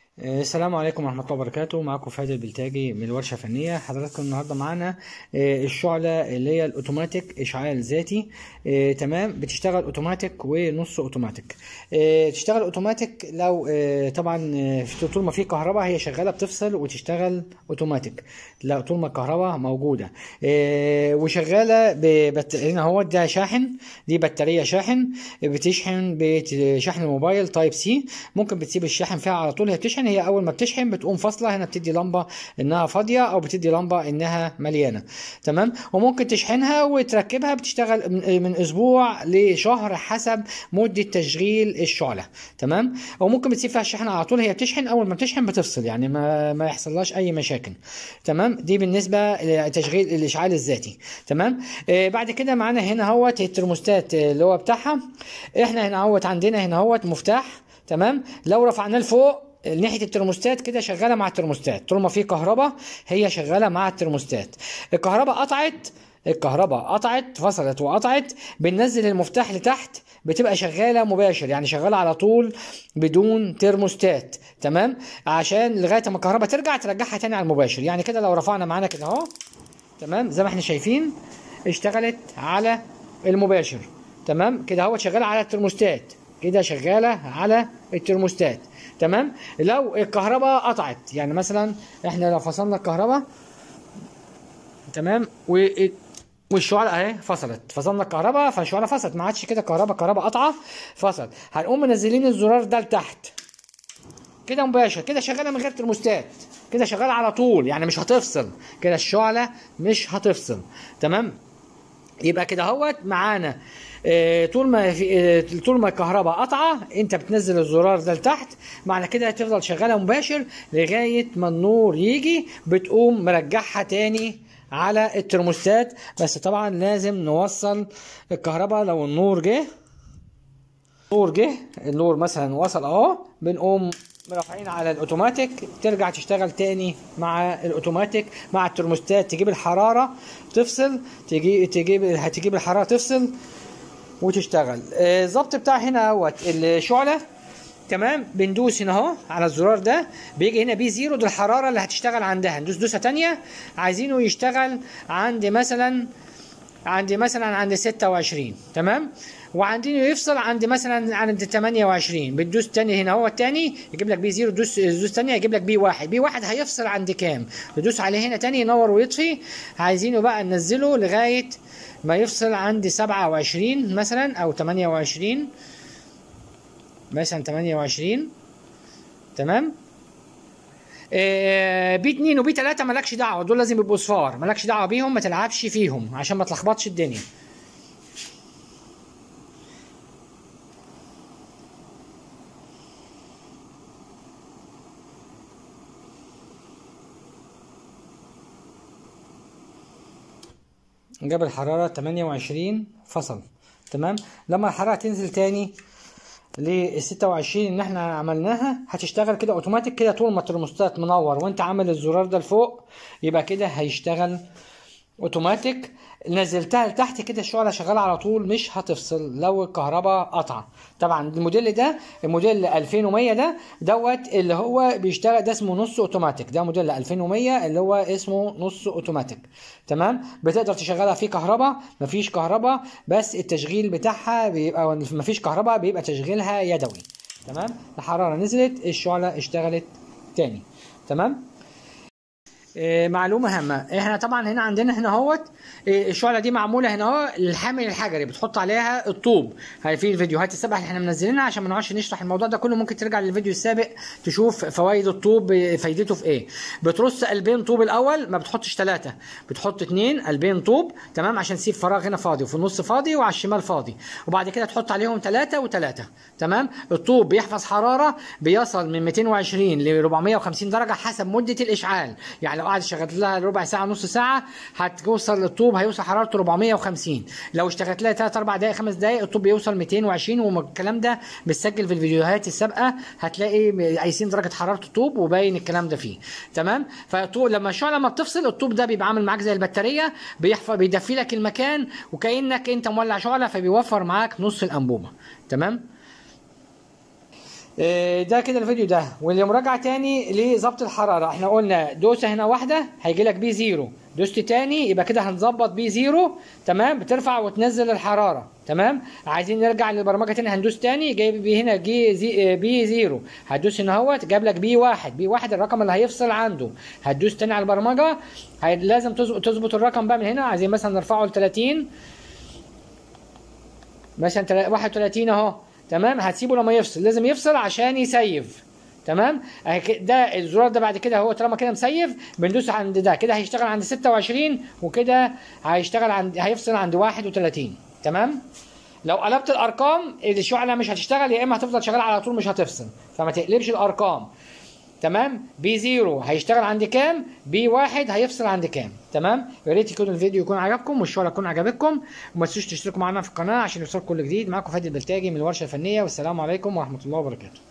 السلام عليكم ورحمة الله وبركاته معكم فادي البلتاجي من الورشة الفنية حضراتكم النهاردة معانا آه، الشعلة اللي هي الأوتوماتيك إشعال ذاتي آه، تمام بتشتغل أوتوماتيك ونص أوتوماتيك آه، تشتغل أوتوماتيك لو آه، طبعا آه، في- طول ما في كهرباء هي شغالة بتفصل وتشتغل أوتوماتيك لا طول ما الكهرباء موجودة آه، وشغالة ببت... هنا هو ده شاحن دي بطارية شاحن بتشحن بشحن الموبايل تايب سي ممكن بتسيب الشاحن فيها على طول هي بتشحن هي اول ما بتشحن بتقوم فاصله هنا بتدي لمبه انها فاضيه او بتدي لمبه انها مليانه تمام وممكن تشحنها وتركبها بتشتغل من من اسبوع لشهر حسب مده تشغيل الشعله تمام وممكن بتسيب فيها الشحن على طول هي بتشحن اول ما بتشحن بتفصل يعني ما ما يحصلهاش اي مشاكل تمام دي بالنسبه لتشغيل الاشعال الذاتي تمام آه بعد كده معانا هنا اهوت الترموستات آه، اللي هو بتاعها احنا هنا اهوت عندنا هنا اهوت مفتاح تمام لو رفعناه لفوق ناحيه الترموستات كده شغاله مع الترموستات طول ما في كهرباء هي شغاله مع الترموستات الكهرباء قطعت الكهرباء قطعت فصلت وقطعت بننزل المفتاح لتحت بتبقى شغاله مباشر يعني شغاله على طول بدون ترموستات تمام عشان لغايه ما الكهرباء ترجع ترجعها تاني على المباشر يعني كده لو رفعنا معانا كده اهو تمام زي ما احنا شايفين اشتغلت على المباشر تمام كده هو شغاله على الترموستات كده شغاله على الترموستات تمام لو الكهرباء قطعت يعني مثلا احنا لو فصلنا الكهرباء تمام و والشعلة اهي فصلت فصلنا الكهرباء فالشعلة فصلت ما عادش كده كهرباء كهرباء قطعة فصل هنقوم منزلين الزرار ده لتحت كده مباشر كده شغاله من غير ترموستات كده شغاله على طول يعني مش هتفصل كده الشعله مش هتفصل تمام يبقى كده اهوت معانا آه، طول ما في آه، طول ما الكهرباء قطعه انت بتنزل الزرار ده لتحت معنى كده هتفضل شغاله مباشر لغايه ما النور يجي بتقوم مرجعها تاني على الترموستات بس طبعا لازم نوصل الكهرباء لو النور جه النور جه النور مثلا وصل اهو بنقوم مرفعين على الاوتوماتيك ترجع تشتغل تاني مع الاوتوماتيك مع الترموستات تجيب الحراره تفصل تجي تجيب هتجيب الحراره تفصل وتشتغل آه، الظبط بتاع هنا اهوت الشعله تمام بندوس هنا اهو على الزرار ده بيجي هنا بي زيرو دي الحراره اللي هتشتغل عندها ندوس دوسه تانية عايزينه يشتغل عند مثلا عند مثلا عند 26 تمام وعندنا يفصل عند مثلا عند 28 بتدوس تاني هنا هو التاني يجيب لك بي زيرو دوس دوس تانية يجيب لك بي واحد بي واحد هيفصل عند كام تدوس عليه هنا تاني ينور ويطفي عايزينه بقى ننزله لغاية ما يفصل عند 27 مثلا او 28 مثلا 28 تمام آه، بي 2 وبي 3 مالكش دعوه دول لازم يبقوا صفار مالكش دعوه بيهم ما تلعبش فيهم عشان ما تلخبطش الدنيا جاب الحرارة 28 فصل تمام لما الحرارة تنزل تاني لل 26 اللي احنا عملناها هتشتغل كده اوتوماتيك كده طول ما الترموستات منور وانت عامل الزرار ده لفوق يبقى كده هيشتغل اوتوماتيك نزلتها لتحت كده الشعلة شغالة على طول مش هتفصل لو الكهرباء قطع طبعا الموديل ده الموديل 2100 ده دوت اللي هو بيشتغل ده اسمه نص اوتوماتيك ده موديل 2100 اللي هو اسمه نص اوتوماتيك تمام بتقدر تشغلها في كهرباء مفيش كهرباء بس التشغيل بتاعها بيبقى مفيش كهرباء بيبقى تشغيلها يدوي تمام الحرارة نزلت الشعلة اشتغلت تاني تمام إيه، معلومة هامة احنا طبعا هنا عندنا هنا اهوت إيه، الشعلة دي معمولة هنا اهو للحامل الحجري بتحط عليها الطوب هاي في الفيديوهات السابقة اللي احنا منزلينها عشان ما نقعدش نشرح الموضوع ده كله ممكن ترجع للفيديو السابق تشوف فوائد الطوب إيه، فايدته في ايه بترص قلبين طوب الاول ما بتحطش ثلاثة بتحط اتنين قلبين طوب تمام عشان تسيب فراغ هنا فاضي وفي النص فاضي وعلى الشمال فاضي وبعد كده تحط عليهم ثلاثة وثلاثة تمام الطوب بيحفظ حرارة بيصل من 220 ل 450 درجة حسب مدة الاشعال يعني لو قعد شغلت لها ربع ساعة نص ساعة هتوصل للطوب هيوصل حرارته 450 لو اشتغلت لها 3 4 دقائق 5 دقائق الطوب بيوصل 220 والكلام ده متسجل في الفيديوهات السابقة هتلاقي قايسين درجة حرارة الطوب وباين الكلام ده فيه تمام فالطوب لما الشعلة لما بتفصل الطوب ده بيبقى عامل معاك زي البطارية بيحفظ بيدفي لك المكان وكأنك انت مولع شعلة فبيوفر معاك نص الأنبوبة تمام إيه، ده كده الفيديو ده والمراجعه تاني لظبط الحراره احنا قلنا دوسه هنا واحده هيجي لك بي زيرو دوست تاني يبقى كده هنظبط بي زيرو تمام بترفع وتنزل الحراره تمام عايزين نرجع للبرمجه تاني هندوس تاني جايب بي هنا جي زي بي زيرو هتدوس هنا اهوت جاب لك بي واحد بي واحد الرقم اللي هيفصل عنده هتدوس تاني على البرمجه هي لازم تظبط تظبط الرقم بقى من هنا عايزين مثلا نرفعه ل 30 مثلا تلا- 31 اهو تمام هتسيبه لما يفصل لازم يفصل عشان يسيف تمام أهي ك- ده الزرار ده بعد كده هو طالما كده مسيف بندوس عند ده كده هيشتغل عند 26 وكده هيشتغل عند هيفصل عند 31 تمام لو قلبت الارقام الشعله مش هتشتغل يا اما هتفضل شغاله على طول مش هتفصل فما تقلبش الارقام تمام بي زيرو هيشتغل عند كام بي واحد هيفصل عند كام تمام يا ريت يكون الفيديو يكون عجبكم والشغل يكون عجبتكم وما تنسوش تشتركوا معنا في القناه عشان يوصلكم كل جديد معاكم فادي البلتاجي من الورشه الفنيه والسلام عليكم ورحمه الله وبركاته